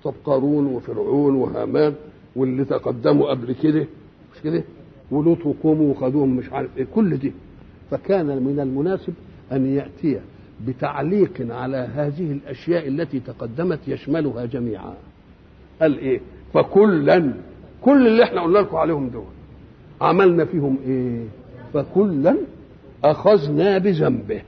طب قارون وفرعون وهامان واللي تقدموا قبل كده مش كده ولوط وقوموا وخدوهم مش عارف ايه كل دي فكان من المناسب ان ياتي بتعليق على هذه الاشياء التي تقدمت يشملها جميعا قال ايه فكلا كل اللي احنا قلنا لكم عليهم دول عملنا فيهم ايه فكلا اخذنا بذنبه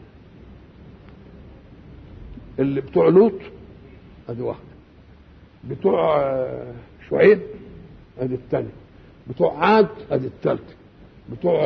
اللي بتوع لوط ادي واحده بتوع شعيب ادي الثانيه بتوع عاد ادي الثالثه بتوع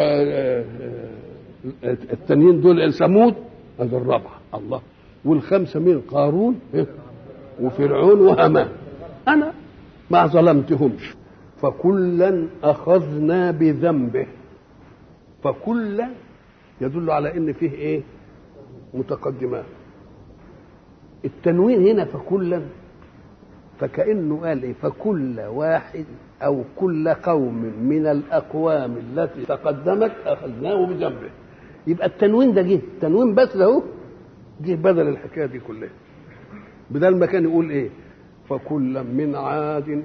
التانيين دول ثمود ادي الرابعه الله والخمسه مين قارون وفرعون وهامان انا ما ظلمتهمش فكلا اخذنا بذنبه فكلا يدل على ان فيه ايه متقدمات التنوين هنا فكلا فكانه قال ايه فكل واحد او كل قوم من الاقوام التي تقدمت اخذناه بذنبه يبقى التنوين ده جه التنوين بس ده اهو جه بدل الحكايه دي كلها بدل ما كان يقول ايه فكلا من عاد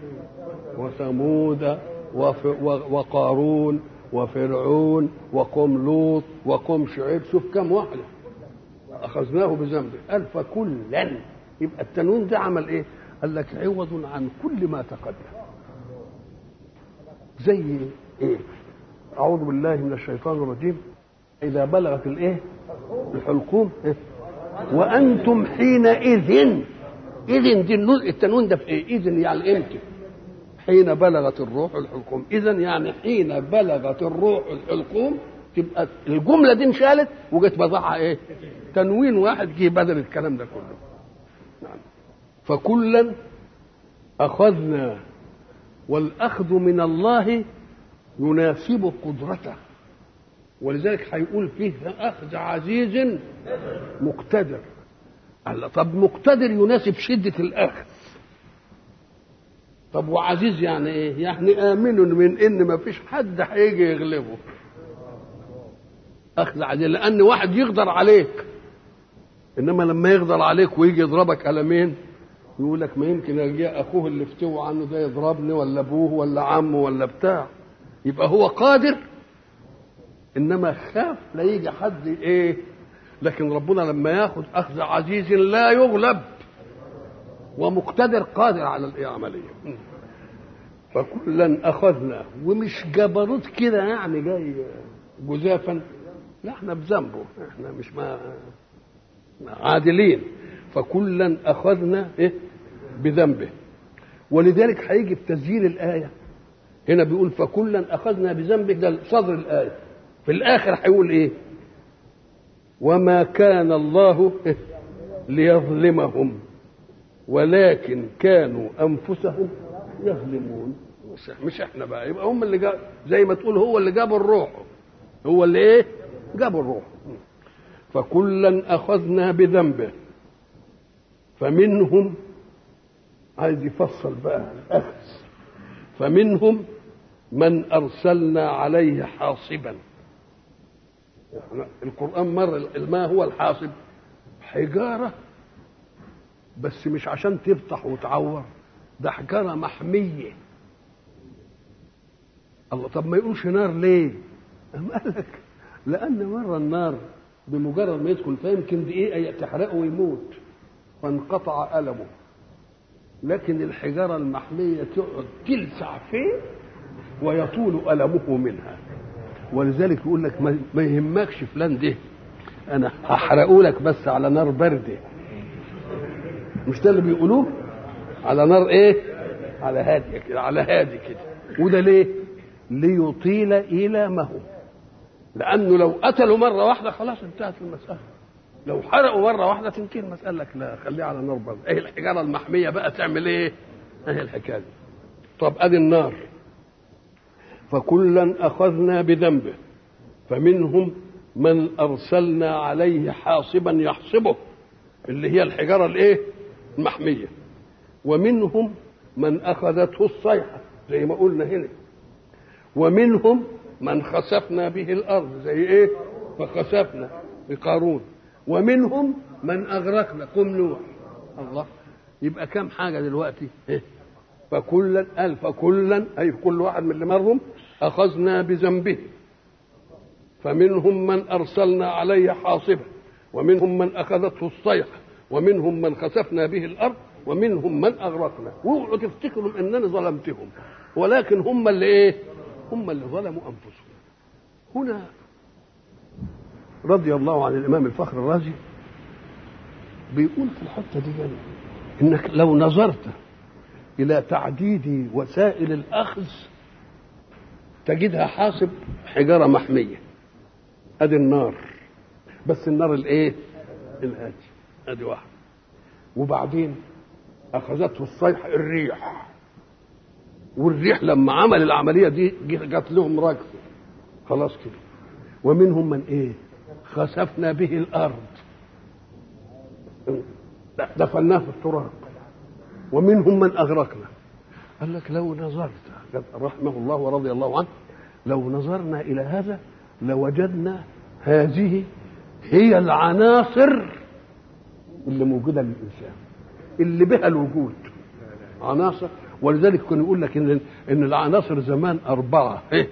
وثمود وقارون وفرعون وقوم لوط وقوم شعيب شوف كم واحده اخذناه بذنبه قال فكلا يبقى التنوين ده عمل ايه قال لك عوض عن كل ما تقدم زي ايه اعوذ بالله من الشيطان الرجيم اذا بلغت الايه الحلقوم إيه؟ وانتم حينئذ اذن دي التنوين ده في ايه اذن يعني امتى حين بلغت الروح الحلقوم اذا يعني حين بلغت الروح الحلقوم تبقى الجمله دي انشالت وجت بضعها ايه تنوين واحد جه بدل الكلام ده كله نعم. فكلا اخذنا والاخذ من الله يناسب قدرته ولذلك هيقول فيه اخذ عزيز مقتدر قال طب مقتدر يناسب شده الاخذ طب وعزيز يعني ايه يعني امن من ان ما فيش حد هيجي يغلبه اخذ عزيز لان واحد يقدر عليك انما لما يقدر عليك ويجي يضربك قلمين يقول لك ما يمكن يجي اخوه اللي افتوى عنه ده يضربني ولا ابوه ولا عمه ولا بتاع يبقى هو قادر انما خاف لا يجي حد ايه لكن ربنا لما ياخذ اخذ عزيز لا يغلب ومقتدر قادر على العمليه فكلا اخذنا ومش جبروت كده يعني جاي جزافا لا احنا بذنبه احنا مش ما عادلين فكلا اخذنا ايه بذنبه ولذلك هيجي في تسجيل الايه هنا بيقول فكلا اخذنا بذنبه ده صدر الايه في الاخر هيقول ايه وما كان الله ليظلمهم ولكن كانوا انفسهم يظلمون مش احنا بقى يبقى هم اللي جاب زي ما تقول هو اللي جابوا الروح هو اللي ايه جابوا الروح فكلا اخذنا بذنبه فمنهم عايز يفصل بقى الاخذ فمنهم من ارسلنا عليه حاصبا القران مر ما هو الحاصب حجاره بس مش عشان تفتح وتعور ده حجاره محميه الله طب ما يقولش نار ليه أم قال لك لان مره النار بمجرد ما يدخل فيمكن دقيقه تحرقه ويموت فانقطع ألمه لكن الحجارة المحمية تقعد تلسع فيه ويطول ألمه منها ولذلك يقول لك ما يهمكش فلان ده أنا هحرقه لك بس على نار باردة مش ده اللي بيقولوه على نار إيه؟ على هادية كده على هادي كده وده ليه؟ ليطيل إيلامه لأنه لو قتلوا مرة واحدة خلاص انتهت المسألة لو حرقوا مره واحده تنتهي المساله لك لا خليها على نار برضه ايه الحجاره المحميه بقى تعمل ايه ايه الحكايه دي طب ادي النار فكلا اخذنا بذنبه فمنهم من ارسلنا عليه حاصبا يحصبه اللي هي الحجاره الايه المحميه ومنهم من اخذته الصيحه زي ما قلنا هنا ومنهم من خسفنا به الارض زي ايه فخسفنا بقارون ومنهم من اغرقنا قم نوح الله يبقى كم حاجه دلوقتي إيه؟ فكلا قال فكلا اي كل واحد من اللي مرهم اخذنا بذنبه فمنهم من ارسلنا عليه حاصبا ومنهم من اخذته الصيحه ومنهم من خسفنا به الارض ومنهم من اغرقنا واوعوا تفتكروا انني ظلمتهم ولكن هم اللي ايه هم اللي ظلموا انفسهم هنا رضي الله عن الامام الفخر الرازي بيقول في الحته دي يعني انك لو نظرت الى تعديد وسائل الاخذ تجدها حاصب حجاره محميه ادي النار بس النار الايه الهادي ادي واحد وبعدين اخذته الصيحه الريح والريح لما عمل العمليه دي جات لهم رجفه خلاص كده ومنهم من ايه خسفنا به الارض دفناه في التراب ومنهم من اغرقنا قال لك لو نظرت رحمه الله ورضي الله عنه لو نظرنا الى هذا لوجدنا هذه هي العناصر اللي موجوده للانسان اللي بها الوجود عناصر ولذلك كنا يقول لك ان ان العناصر زمان اربعه إيه؟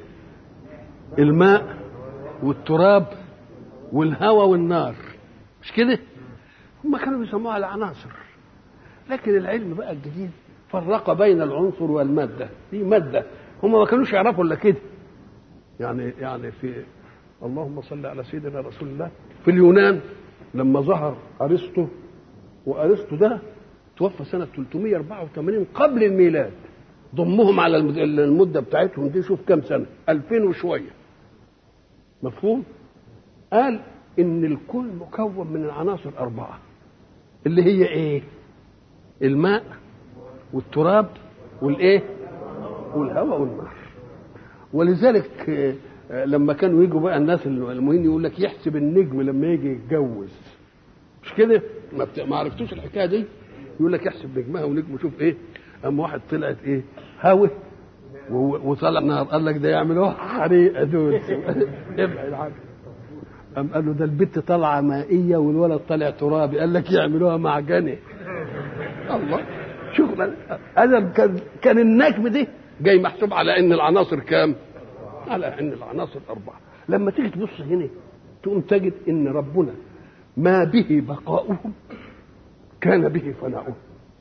الماء والتراب والهواء والنار مش كده هم كانوا بيسموها العناصر لكن العلم بقى الجديد فرق بين العنصر والماده دي ماده هم ما كانوش يعرفوا الا كده يعني يعني في اللهم صل على سيدنا رسول الله في اليونان لما ظهر ارسطو وارسطو ده توفى سنه 384 قبل الميلاد ضمهم على المده بتاعتهم دي شوف كام سنه 2000 وشويه مفهوم قال ان الكون مكون من العناصر اربعه اللي هي ايه الماء والتراب والايه والهواء والنار ولذلك لما كانوا يجوا بقى الناس المهم يقول لك يحسب النجم لما يجي يتجوز مش كده ما, بت... ما عرفتوش الحكايه دي يقول لك يحسب نجمها ونجمه شوف ايه اما واحد طلعت ايه هاوي وطلع نار قال لك ده يعملوها حريقه دول ابعد عنه قام قال له ده البت طالعه مائيه والولد طالع ترابي قال لك يعملوها معجنه الله شوف هذا كان كان النجم دي جاي محسوب على ان العناصر كام؟ على ان العناصر اربعه لما تيجي تبص هنا تقوم تجد ان ربنا ما به بقاؤهم كان به فناؤهم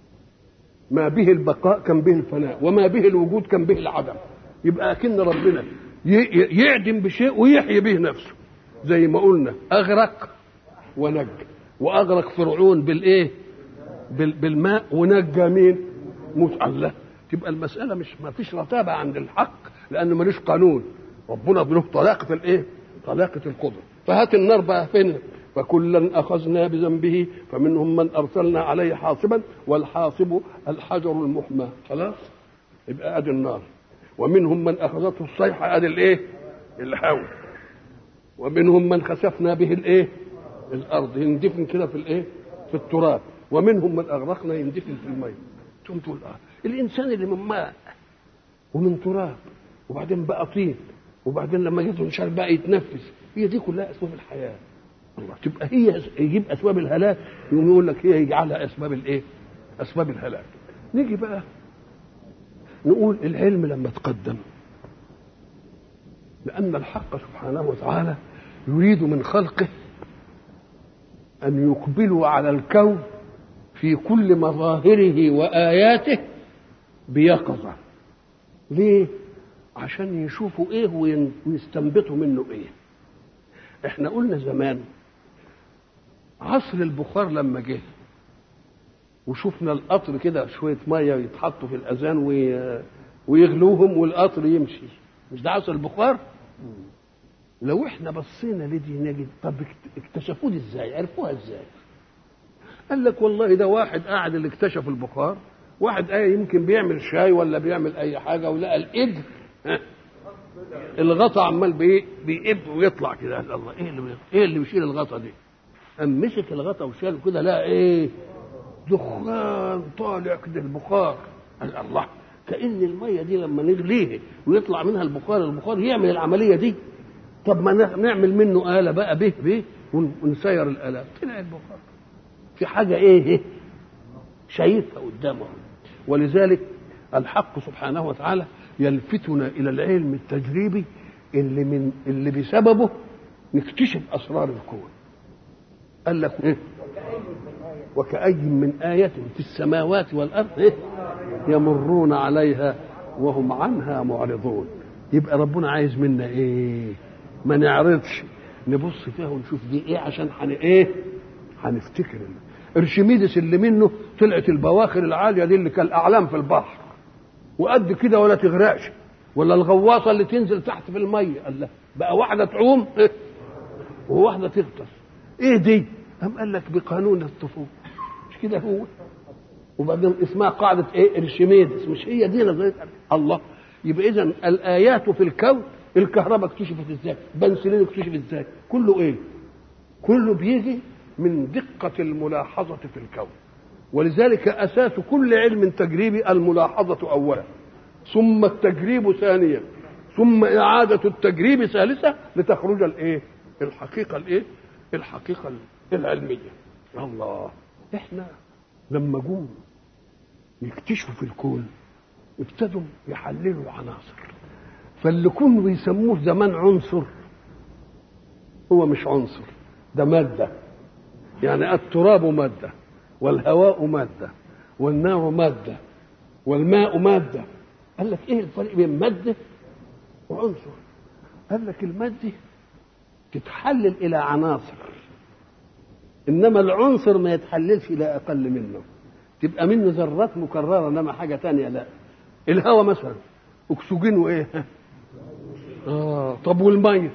ما به البقاء كان به الفناء وما به الوجود كان به العدم يبقى اكن ربنا يعدم بشيء ويحيي به نفسه زي ما قلنا اغرق ونجى واغرق فرعون بالايه بالماء ونجى مين موسى الله تبقى المساله مش ما فيش رتابه عند الحق لانه ملوش قانون ربنا له طلاقه الايه طلاقه القدره فهات النار بقى فين فكلا اخذنا بذنبه فمنهم من ارسلنا عليه حاصبا والحاصب الحجر المحمى خلاص يبقى ادي النار ومنهم من اخذته الصيحه ادي الايه الهوى ومنهم من خسفنا به الايه الارض يندفن كده في الايه في التراب ومنهم من اغرقنا يندفن في الماء تقوم تقول اه الانسان اللي من ماء ومن تراب وبعدين بقى طين وبعدين لما جيت مش عارف بقى يتنفس هي دي كلها اسباب الحياه الله تبقى هي يجيب اسباب الهلاك يقوم يقول لك هي يجعلها اسباب الايه؟ اسباب الهلاك. نيجي بقى نقول العلم لما تقدم لأن الحق سبحانه وتعالى يريد من خلقه أن يقبلوا على الكون في كل مظاهره وآياته بيقظة ليه؟ عشان يشوفوا ايه ويستنبطوا منه ايه احنا قلنا زمان عصر البخار لما جه وشفنا القطر كده شويه ميه يتحطوا في الاذان ويغلوهم والقطر يمشي مش ده عصر البخار لو احنا بصينا لدي نجد طب اكتشفوه دي ازاي عرفوها ازاي قال لك والله ده واحد قاعد اللي اكتشف البخار واحد ايه يمكن بيعمل شاي ولا بيعمل اي حاجه ولقى القدر الغطا عمال بي بيقب ويطلع كده الله ايه اللي ايه اللي بيشيل الغطا دي قام مسك الغطا وشاله كده لا ايه دخان طالع كده البخار قال الله كان الميه دي لما نغليه ويطلع منها البخار البخار يعمل العمليه دي طب ما نعمل منه آلة بقى به به ونسير الآلات طلع البخار في حاجة إيه شايفها قدامه ولذلك الحق سبحانه وتعالى يلفتنا الى العلم التجريبي اللي من اللي بسببه نكتشف اسرار الكون قال لك ايه وكأي من آية في السماوات والأرض إيه؟ يمرون عليها وهم عنها معرضون يبقى ربنا عايز منا ايه ما نعرضش نبص فيها ونشوف دي ايه عشان حن ايه هنفتكر ارشميدس اللي منه طلعت البواخر العاليه دي اللي كالاعلام في البحر وقد كده ولا تغرقش ولا الغواصه اللي تنزل تحت في الميه قال لا بقى واحده تعوم إيه؟ وواحده تغطس ايه دي قام قال لك بقانون الطفوله مش كده هو وبعدين اسمها قاعده ايه ارشميدس مش هي دي نظريه الله يبقى اذا الايات في الكون الكهرباء اكتشفت ازاي بنسلين اكتشف ازاي كله ايه كله بيجي من دقة الملاحظة في الكون ولذلك أساس كل علم تجريبي الملاحظة أولا ثم التجريب ثانيا ثم إعادة التجريب ثالثة لتخرج الإيه؟ الحقيقة الإيه؟ الحقيقة العلمية الله إحنا لما جم يكتشفوا في الكون ابتدوا يحللوا العناصر فاللي كانوا بيسموه زمان عنصر هو مش عنصر ده ماده يعني التراب ماده والهواء ماده والنار ماده والماء ماده قال لك ايه الفرق بين ماده وعنصر قال لك الماده تتحلل الى عناصر انما العنصر ما يتحللش الى اقل منه تبقى منه ذرات مكرره انما حاجه تانية لا الهواء مثلا اكسجين وايه اه طب والميه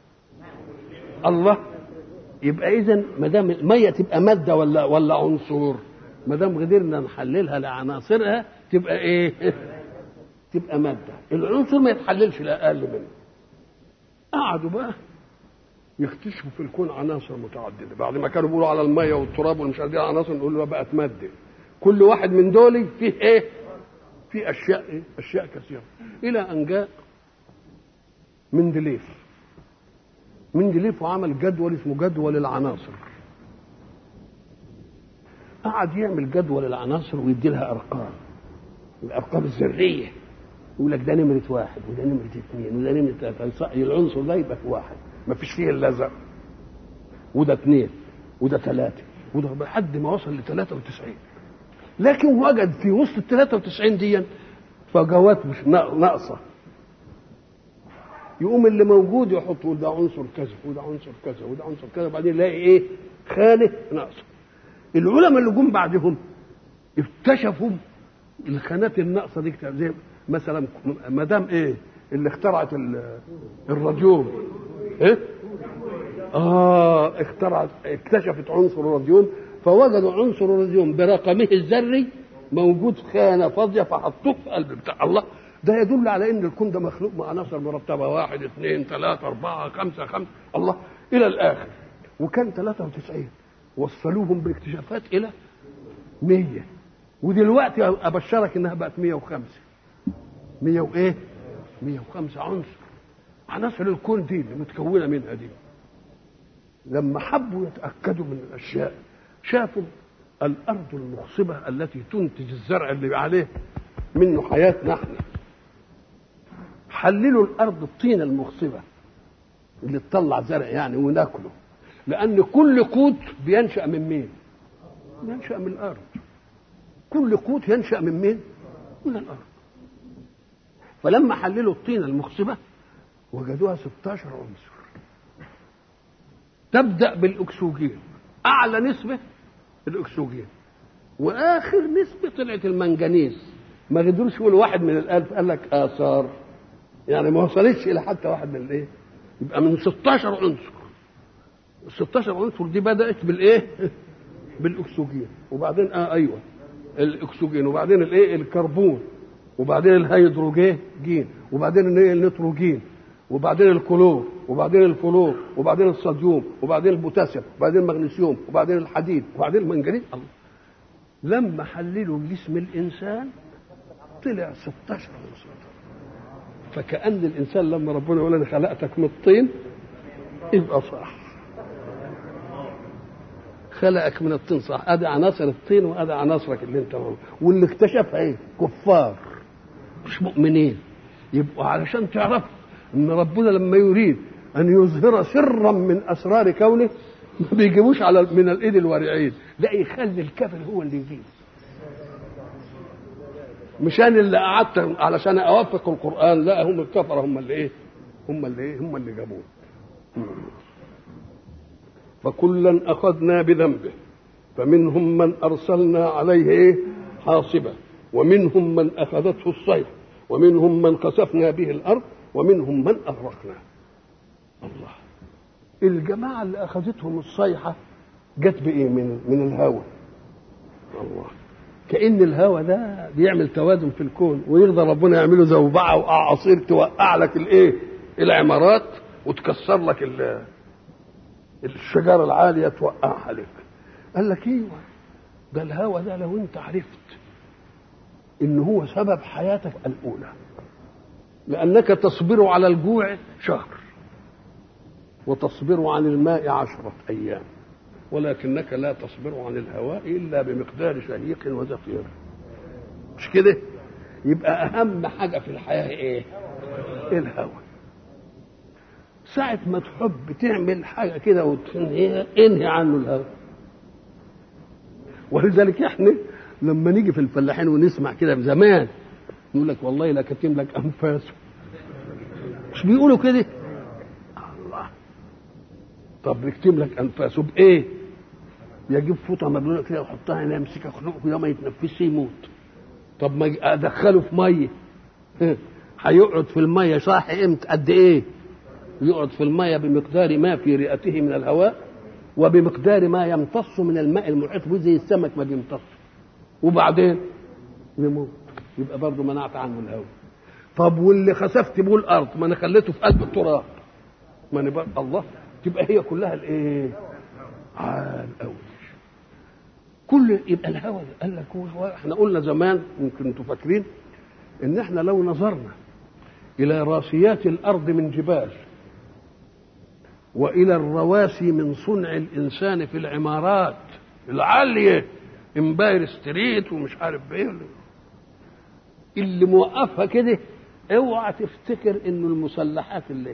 الله يبقى اذا ما دام الميه تبقى ماده ولا ولا عنصر ما دام قدرنا نحللها لعناصرها تبقى ايه تبقى ماده العنصر ما يتحللش لاقل منه قعدوا بقى يكتشفوا في الكون عناصر متعدده بعد ما كانوا بيقولوا على الميه والتراب والمش عارف عناصر نقول له بقت ماده كل واحد من دول فيه ايه في اشياء ايه اشياء كثيره الى ان جاء مندليف مندليف وعمل جدول اسمه جدول العناصر قعد يعمل جدول العناصر ويدي لها ارقام الارقام الذريه يقول لك ده نمره واحد وده نمره اثنين وده نمره ثلاثه العنصر ده يبقى في واحد ما فيش فيه الا زر وده اثنين وده ثلاثه وده لحد ما وصل ل 93 لكن وجد في وسط ال 93 دي فجوات مش ناقصه يقوم اللي موجود يحط يقول ده عنصر كذا وده عنصر كذا وده عنصر كذا وبعدين يلاقي ايه خانه ناقصه العلماء اللي جم بعدهم اكتشفوا الخانات الناقصه دي زي مثلا مدام ايه اللي اخترعت الراديوم ايه اه اخترعت اكتشفت عنصر الراديوم فوجدوا عنصر الراديوم برقمه الذري موجود خانه فاضيه فحطوه في قلب بتاع الله ده يدل على ان الكون ده مخلوق مع عناصر مرتبه واحد اثنين ثلاثه اربعه خمسه خمسه الله الى الاخر وكان 93 وصلوهم بالاكتشافات الى 100 ودلوقتي ابشرك انها بقت 105 100 وايه؟ 105 عنصر عناصر الكون دي اللي متكونه منها دي لما حبوا يتاكدوا من الاشياء شافوا الارض المخصبه التي تنتج الزرع اللي عليه منه حياتنا احنا حللوا الارض الطينه المخصبه اللي تطلع زرع يعني وناكله لان كل قوت بينشا من مين ينشا من الارض كل قوت ينشا من مين من الارض فلما حللوا الطينه المخصبه وجدوها 16 عنصر تبدا بالاكسجين اعلى نسبه الاكسجين واخر نسبه طلعت المنجنيز ما قدروش يقولوا واحد من الالف قال لك اثار يعني ما وصلتش الى حتى واحد من الايه يبقى من 16 عنصر ال 16 عنصر دي بدات بالايه بالاكسجين وبعدين اه ايوه الاكسجين وبعدين الايه الكربون وبعدين الهيدروجين وبعدين الايه النيتروجين وبعدين الكلور وبعدين الفلور وبعدين الصوديوم وبعدين البوتاسيوم وبعدين المغنيسيوم وبعدين الحديد وبعدين المنجنيز الله لما حللوا جسم الانسان طلع 16 عنصر فكأن الإنسان لما ربنا يقول أنا خلقتك من الطين يبقى صح خلقك من الطين صح ادي عناصر الطين وادي عناصرك اللي انت هو. واللي اكتشفها ايه كفار مش مؤمنين يبقوا علشان تعرف ان ربنا لما يريد ان يظهر سرا من اسرار كونه ما بيجيبوش على من الايد الورعين لا يخلي الكافر هو اللي يجيب مش انا اللي قعدت علشان اوفق القران لا هم الكفره هم اللي ايه هم اللي ايه هم اللي جابوه فكلا اخذنا بذنبه فمنهم من ارسلنا عليه ايه حاصبا ومنهم من اخذته الصيحه ومنهم من خسفنا به الارض ومنهم من اغرقنا الله الجماعه اللي اخذتهم الصيحه جت بايه من من الهوى الله كان الهوى ده بيعمل توازن في الكون ويرضى ربنا يعمله زوبعه واعاصير توقع لك الايه العمارات وتكسر لك الشجره العاليه توقعها لك قال لك ايوه ده الهوى ده لو انت عرفت ان هو سبب حياتك الاولى لانك تصبر على الجوع شهر وتصبر عن الماء عشرة أيام ولكنك لا تصبر عن الهواء إلا بمقدار شهيق وزفير مش كده يبقى أهم حاجة في الحياة إيه الهواء ساعة ما تحب تعمل حاجة كده وتنهيها انهي عنه الهواء ولذلك احنا لما نيجي في الفلاحين ونسمع كده زمان يقول لك والله لا كتم لك انفاسه مش بيقولوا كده الله طب نكتم لك انفاسه بايه يجيب فوطه مبلوله كده ويحطها هنا يمسكها خنوقه كده ما يتنفسش يموت طب ما ادخله في ميه هيقعد في الميه صح امتى قد ايه يقعد في الميه بمقدار ما في رئته من الهواء وبمقدار ما يمتص من الماء المحيط به زي السمك ما بيمتص وبعدين يموت يبقى برضه منعت عنه الهواء طب واللي خسفت بيه الارض ما انا خليته في قلب التراب ما انا بقى الله تبقى هي كلها الايه عال قوي كل يبقى الهوى قال لك هو احنا قلنا زمان يمكن انتوا فاكرين ان احنا لو نظرنا الى راسيات الارض من جبال والى الرواسي من صنع الانسان في العمارات العاليه امباير ستريت ومش عارف ايه اللي موقفها كده اوعى تفتكر انه المسلحات اللي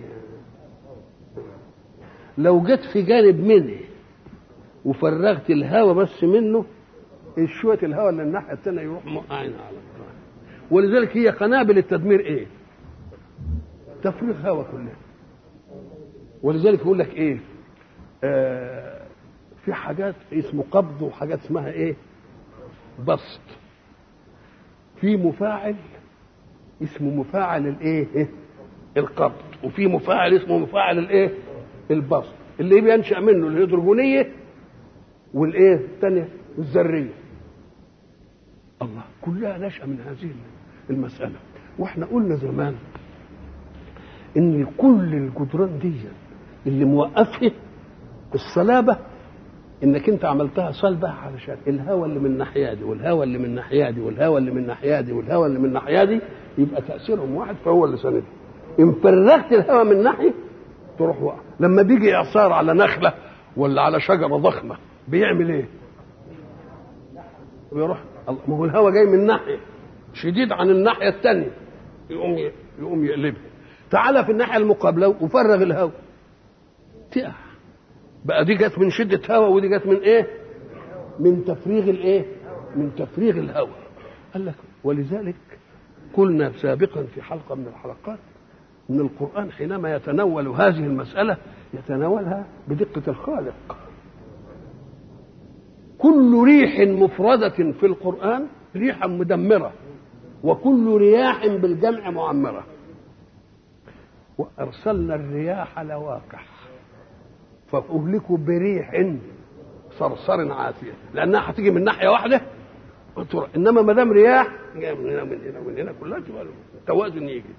لو جت في جانب منه وفرغت الهواء بس منه شويه الهواء اللي الناحيه الثانيه يروح موقعين على الطريق ولذلك هي قنابل التدمير ايه؟ تفريغ هواء كلها ولذلك يقول لك ايه؟ آه في حاجات اسمه قبض وحاجات اسمها ايه؟ بسط في مفاعل اسمه مفاعل الايه؟ إيه؟ القبض وفي مفاعل اسمه مفاعل الايه؟ البسط اللي بينشا منه الهيدروجينيه والايه الثانيه الذريه الله كلها نشأة من هذه المسألة واحنا قلنا زمان ان كل الجدران دي اللي موقفها الصلابة انك انت عملتها صلبة علشان الهواء اللي من الناحية دي والهواء اللي من الناحية دي والهواء اللي من الناحية دي والهواء اللي من الناحية دي يبقى تأثيرهم واحد فهو اللي ساندها ان فرغت الهواء من ناحية تروح وقع لما بيجي اعصار على نخلة ولا على شجرة ضخمة بيعمل ايه؟ بيروح ما هو الهواء جاي من ناحيه شديد عن الناحيه الثانيه يقوم يقوم يقلبها تعالى في الناحيه المقابله وفرغ الهواء تقع بقى دي جت من شده هواء ودي جت من ايه؟ من تفريغ الايه؟ من تفريغ الهواء قال لك ولذلك قلنا سابقا في حلقه من الحلقات ان القران حينما يتناول هذه المساله يتناولها بدقه الخالق كل ريح مفردة في القرآن ريحا مدمرة وكل رياح بالجمع معمرة وأرسلنا الرياح لواقح فأهلكوا بريح صرصر عاتية لأنها هتيجي من ناحية واحدة إنما ما دام رياح جاية من هنا من هنا من هنا كلها تبقى توازن يجي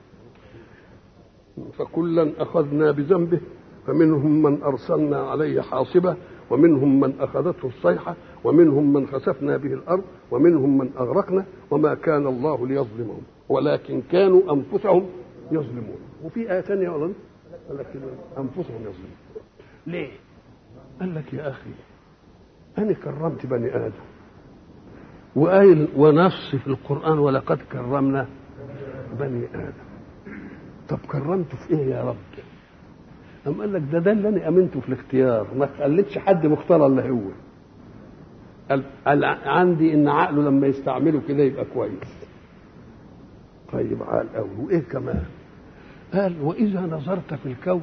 فكلا أخذنا بذنبه فمنهم من أرسلنا عليه حاصبة ومنهم من أخذته الصيحة ومنهم من خسفنا به الأرض ومنهم من أغرقنا وما كان الله ليظلمهم ولكن كانوا أنفسهم يظلمون وفي آية ثانية أيضا قال لك أنفسهم يظلمون ليه؟ قال لك يا أخي انا كرمت بني ادم وقايل ونص في القران ولقد كرمنا بني ادم طب كرمته في ايه يا رب أم قال لك ده ده اللي انا امنته في الاختيار ما خليتش حد مختار الا هو قال قال عندي ان عقله لما يستعمله كده يبقى كويس طيب عال قوي وايه كمان قال واذا نظرت في الكون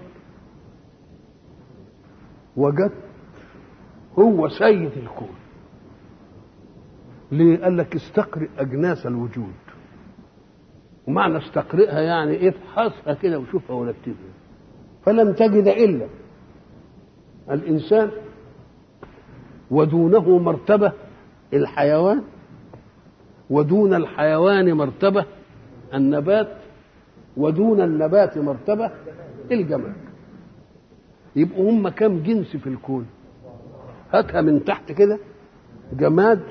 وجدت هو سيد الكون ليه قال لك استقرئ اجناس الوجود ومعنى استقرئها يعني افحصها كده وشوفها ورتبها فلم تجد الا الانسان ودونه مرتبه الحيوان ودون الحيوان مرتبه النبات ودون النبات مرتبه الجماد يبقوا هم كم جنس في الكون هاتها من تحت كده جماد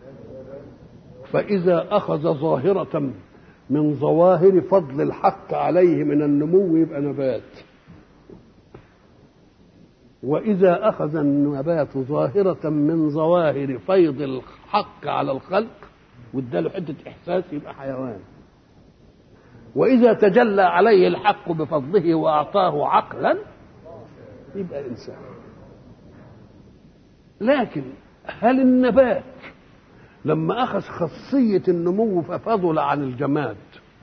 فإذا أخذ ظاهرة من ظواهر فضل الحق عليه من النمو يبقى نبات وإذا أخذ النبات ظاهرة من ظواهر فيض الحق على الخلق واداله حتة إحساس يبقى حيوان وإذا تجلى عليه الحق بفضله وأعطاه عقلا يبقى إنسان لكن هل النبات لما أخذ خاصية النمو ففضل عن الجماد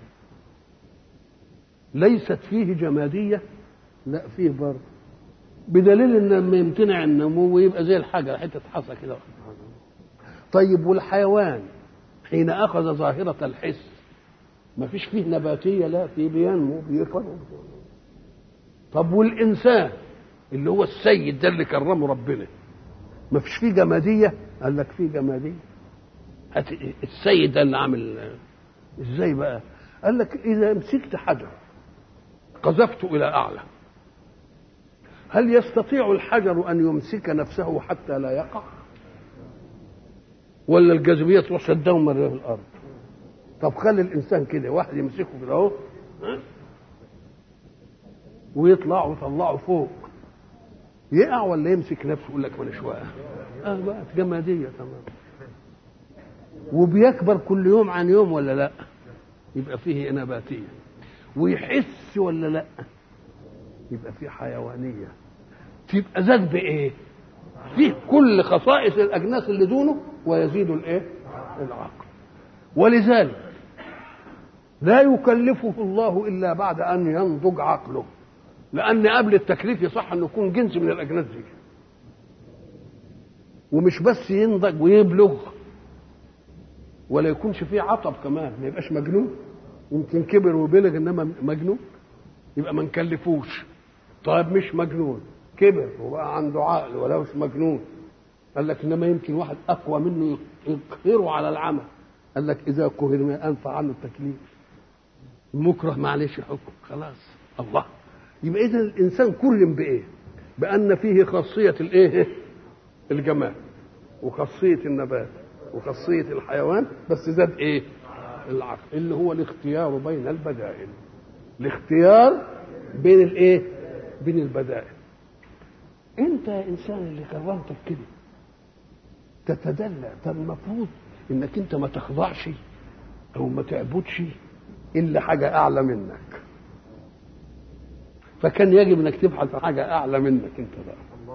ليست فيه جمادية لا فيه برضه بدليل ان لما يمتنع النمو يبقى زي الحجر حته حصى كده طيب والحيوان حين اخذ ظاهره الحس ما فيش فيه نباتيه لا في بينمو بيكبر طب والانسان اللي هو السيد ده اللي كرمه ربنا ما فيش فيه جماديه قال لك فيه جماديه السيد ده اللي عامل ازاي بقى قال لك اذا مسكت حجر قذفته الى اعلى هل يستطيع الحجر ان يمسك نفسه حتى لا يقع ولا الجاذبيه تروح شدهم مره في الارض طب خلي الانسان كده واحد يمسكه كده اهو ويطلع ويطلعه فوق يقع ولا يمسك نفسه يقول لك ولا شويه اه بقت جماديه تمام وبيكبر كل يوم عن يوم ولا لا يبقى فيه نباتيه ويحس ولا لا يبقى فيه حيوانيه تبقى زاد بايه فيه كل خصائص الاجناس اللي دونه ويزيد الايه العقل ولذلك لا يكلفه الله الا بعد ان ينضج عقله لان قبل التكليف يصح انه يكون جنس من الاجناس دي ومش بس ينضج ويبلغ ولا يكونش فيه عطب كمان ما يبقاش مجنون يمكن كبر وبلغ انما مجنون يبقى ما نكلفوش طيب مش مجنون كبر وبقى عنده عقل ولا مش مجنون قال لك انما يمكن واحد اقوى منه يقهره على العمل قال لك اذا قهر ما انفع عنه التكليف المكره معلش حكم خلاص الله يبقى اذا الانسان كلم بايه بان فيه خاصيه الايه الجمال وخاصيه النبات وخاصيه الحيوان بس زاد ايه العقل اللي هو الاختيار بين البدائل الاختيار بين الايه بين البدائل انت يا انسان اللي كرمتك كده تتدلى طب المفروض انك انت ما تخضعش او ما تعبدش الا حاجه اعلى منك فكان يجب انك تبحث عن حاجه اعلى منك انت بقى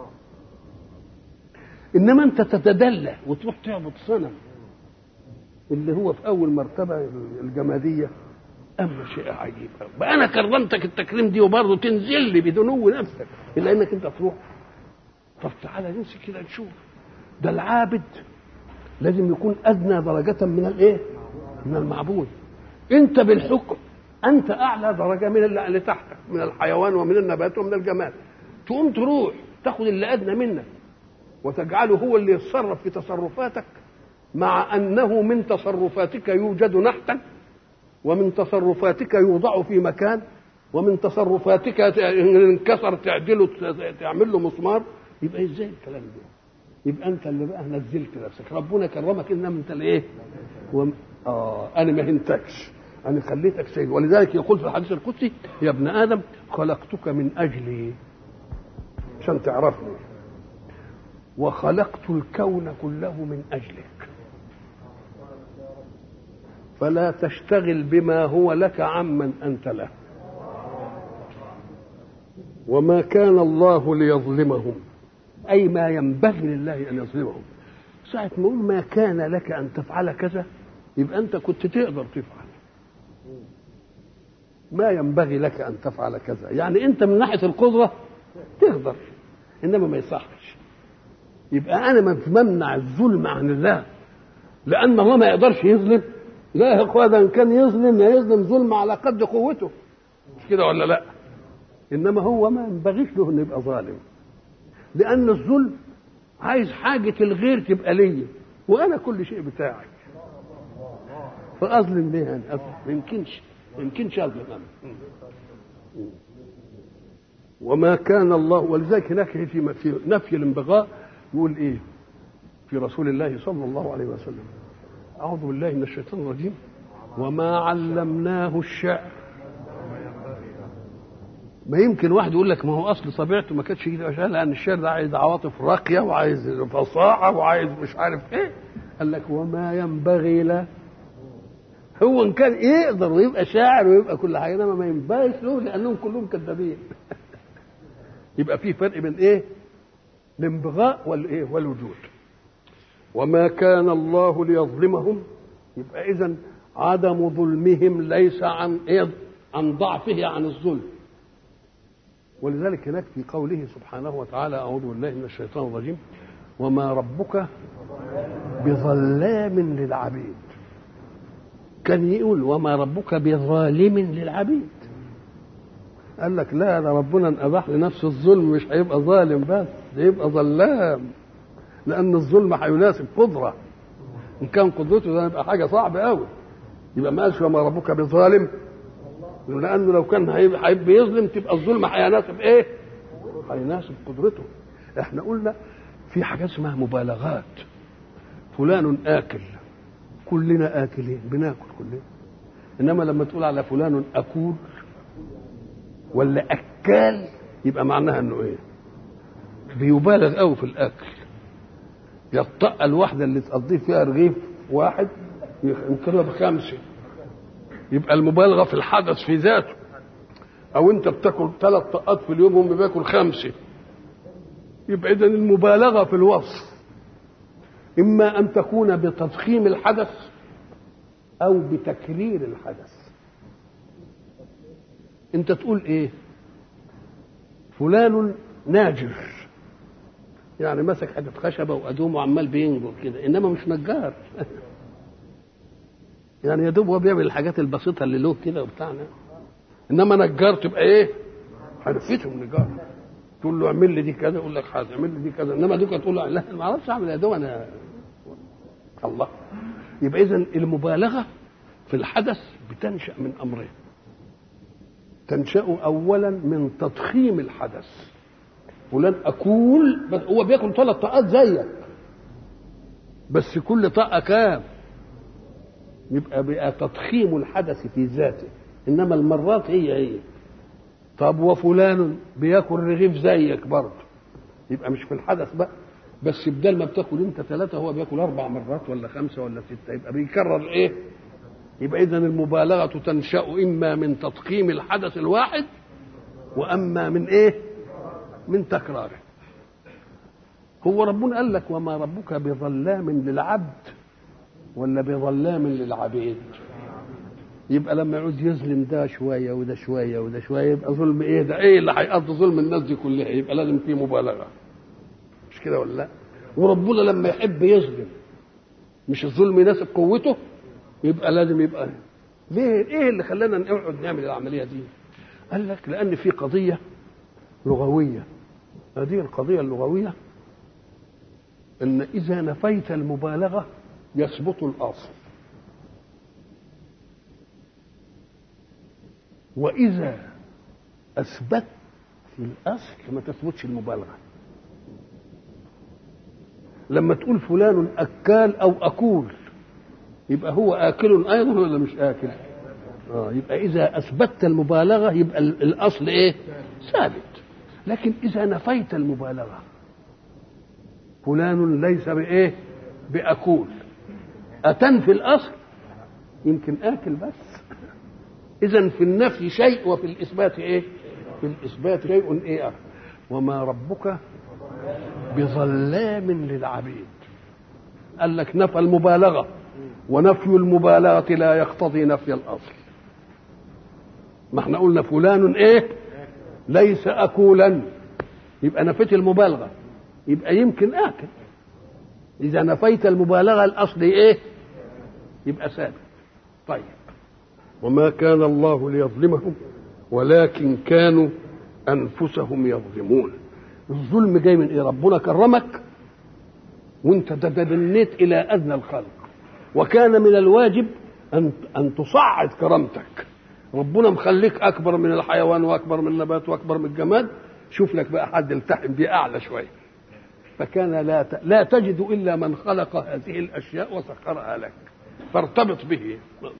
انما انت تتدلى وتروح تعبد صنم اللي هو في اول مرتبه الجماديه اما شيء عجيب بقى انا كرمتك التكريم دي وبرضه تنزل لي بدنو نفسك الا انك انت تروح طب تعالى نمسك كده نشوف ده العابد لازم يكون ادنى درجه من الايه من المعبود انت بالحكم انت اعلى درجه من اللي تحتك من الحيوان ومن النبات ومن الجمال تقوم تروح تاخد اللي ادنى منك وتجعله هو اللي يتصرف في تصرفاتك مع انه من تصرفاتك يوجد نحتا ومن تصرفاتك يوضع في مكان ومن تصرفاتك ان انكسر تعدله تعمل له مسمار يبقى ازاي الكلام ده؟ يبقى انت اللي بقى نزلت نفسك ربنا كرمك انما انت الايه؟ وم... اه انا ما هنتكش انا خليتك سيد ولذلك يقول في الحديث القدسي يا ابن ادم خلقتك من اجلي عشان تعرفني وخلقت الكون كله من اجلك فلا تشتغل بما هو لك عمن انت له وما كان الله ليظلمهم اي ما ينبغي لله ان يظلمهم ساعة ما يقول ما كان لك ان تفعل كذا يبقى انت كنت تقدر تفعل ما ينبغي لك ان تفعل كذا يعني انت من ناحيه القدره تقدر انما ما يصحش يبقى انا بمنع الظلم عن الله لان الله ما يقدرش يظلم لا يا اخوان ان كان يظلم يظلم ظلم على قد قوته مش كده ولا لا انما هو ما ينبغيش له انه يبقى ظالم لان الظلم عايز حاجه الغير تبقى ليا وانا كل شيء بتاعي فاظلم ليه انا ما يمكنش ما يمكنش اظلم انا وما كان الله ولذلك هناك في في نفي الانبغاء يقول ايه في رسول الله صلى الله عليه وسلم اعوذ بالله من الشيطان الرجيم وما علمناه الشعر ما يمكن واحد يقول لك ما هو اصل طبيعته ما كانتش كده عشان لان الشعر ده عايز عواطف راقيه وعايز فصاحه وعايز مش عارف ايه قال لك وما ينبغي له هو ان كان يقدر ويبقى شاعر ويبقى كل حاجه انما ما ينبغيش له لانهم كلهم كذابين يبقى في فرق بين ايه الانبغاء والايه والوجود وما كان الله ليظلمهم يبقى اذا عدم ظلمهم ليس عن إيه؟ عن ضعفه عن الظلم ولذلك هناك في قوله سبحانه وتعالى اعوذ بالله من الشيطان الرجيم وما ربك بظلام للعبيد كان يقول وما ربك بظالم للعبيد قال لك لا ده ربنا ان اباح لنفسه الظلم مش هيبقى ظالم بس ده يبقى ظلام لان الظلم هيناسب قدره ان كان قدرته ده يبقى حاجه صعبه قوي يبقى ما قالش وما ربك بظالم لانه لو كان هيبقى يظلم تبقى الظلم هيناسب ايه؟ هيناسب قدرته احنا قلنا في حاجات اسمها مبالغات فلان اكل كلنا اكلين بناكل كلنا انما لما تقول على فلان اكول ولا اكال يبقى معناها انه ايه بيبالغ قوي في الاكل يطق الواحده اللي تقضيه فيها رغيف واحد يمكنها بخمسه يبقى المبالغه في الحدث في ذاته او انت بتاكل ثلاث طقات في اليوم هم بياكل خمسه يبقى اذا المبالغه في الوصف اما ان تكون بتضخيم الحدث او بتكرير الحدث انت تقول ايه فلان ناجر يعني مسك حته خشبه وادوم وعمال بينجر كده انما مش نجار يعني يا دوب هو بيعمل الحاجات البسيطه اللي له كده وبتاعنا انما نجار تبقى ايه حرفته النجار تقول له اعمل لي دي كذا يقول لك حاضر اعمل لي دي كذا انما دوك تقول له لا ما اعرفش اعمل يا دوب انا الله يبقى اذا المبالغه في الحدث بتنشا من امرين تنشا اولا من تضخيم الحدث فلان اكول بس هو بياكل ثلاث طاقات زيك بس كل طاقه كام يبقى بقى تضخيم الحدث في ذاته انما المرات هي هي طب وفلان بياكل رغيف زيك برضه يبقى مش في الحدث بقى بس بدل ما بتاكل انت ثلاثه هو بياكل اربع مرات ولا خمسه ولا سته يبقى بيكرر ايه؟ يبقى اذا المبالغه تنشا اما من تضخيم الحدث الواحد واما من ايه؟ من تكراره. هو ربنا قال لك وما ربك بظلام للعبد ولا بظلام للعبيد؟ يبقى لما يعود يظلم ده شويه وده شويه وده شويه يبقى ظلم ايه ده؟ ايه اللي هيقضي ظلم الناس دي كلها؟ يبقى لازم في مبالغه. مش كده ولا لا؟ وربنا لما يحب يظلم مش الظلم يناسب قوته يبقى لازم يبقى ليه ايه اللي خلانا نقعد نعمل العمليه دي؟ قال لك لان في قضيه لغويه هذه القضيه اللغويه ان اذا نفيت المبالغه يثبت الاصل واذا اثبت الاصل ما تثبتش المبالغه لما تقول فلان اكال او اكول يبقى هو اكل ايضا ولا مش اكل اه يبقى اذا اثبتت المبالغه يبقى الاصل ايه ثابت لكن اذا نفيت المبالغه فلان ليس بايه باكول اتنفي الاصل يمكن اكل بس اذا في النفي شيء وفي الاثبات ايه في الاثبات شيء ايه آخر. وما ربك بظلام للعبيد قال لك نفى المبالغه ونفي المبالغه لا يقتضي نفي الاصل ما احنا قلنا فلان ايه ليس اكولا يبقى نفيت المبالغه يبقى يمكن اكل اذا نفيت المبالغه الاصل ايه يبقى ثابت طيب وما كان الله ليظلمهم ولكن كانوا انفسهم يظلمون الظلم جاي من ايه ربنا كرمك وانت تدنيت الى ادنى الخلق وكان من الواجب ان ان تصعد كرامتك ربنا مخليك اكبر من الحيوان واكبر من النبات واكبر من الجماد شوف لك بقى حد التحم بيه اعلى شويه فكان لا ت... لا تجد الا من خلق هذه الاشياء وسخرها لك فارتبط به